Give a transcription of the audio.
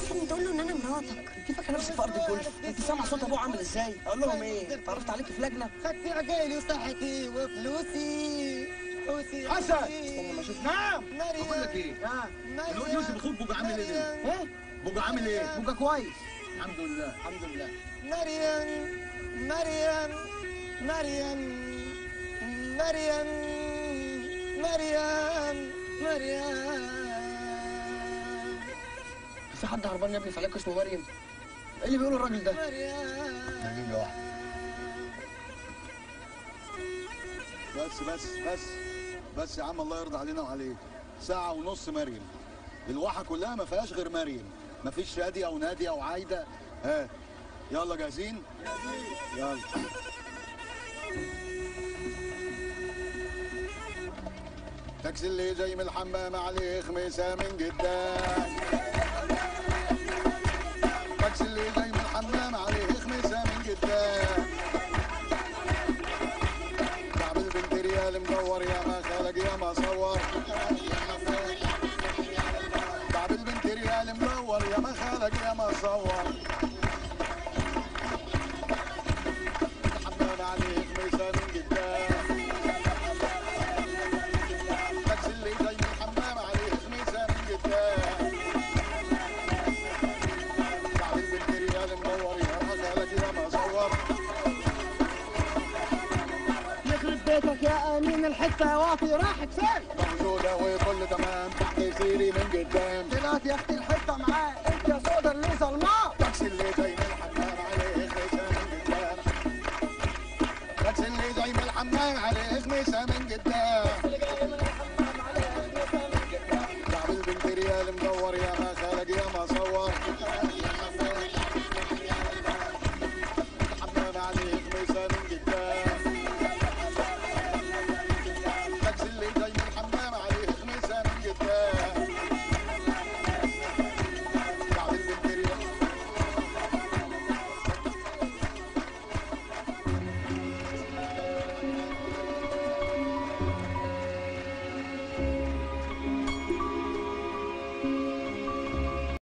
ابني تقول له ان انا مراتك انت فاكره نفسك في ارض الجولف انت سامع صوت ابوه عامل ازاي اقول لهم ايه اتعرفت عليك في لجنه خدت عقالي وصحتي وفلوسي فلوسي حسن! استنى ما اشوف نعم مريم بقول لك ايه ها الواد يوسف اخوك بوجا عامل ايه ايه بوجا عامل ايه بوجا كويس الحمد لله الحمد لله مريم مريم مريم مريم مريم مريم في حد هربان يا ابني في علاقه اسمه مريم ايه اللي بيقوله الراجل ده مريم دقيقة واحدة بس بس بس بس يا عم الله يرضى علينا وعليك ساعة ونص مريم الواحة كلها ما فيهاش غير مريم ما فيش شادية أو نادية أو عايدة ها يلا جاهزين؟ يلا تاكسي اللي جاي من الحمام عليه خميسة من قدام تاكسي اللي جاي من الحمام عليه خميسة من قدام تعب البنت ريال مدور يا ما خلق يا ما صور تعب البنت ريال مدور يا ما خلق يا ما صور الحمام عليه خميسة من قدام تاكسي اللي جاي من الحمام عليه خميسة من قدام تعب البنت ريال مدور يا ما خلق يا ما صور يخرب بيتك يا امين الحته واطي راحت فين موجودة وكل تمام تحت سيري من قدام طلعت يا اختي الحته معاه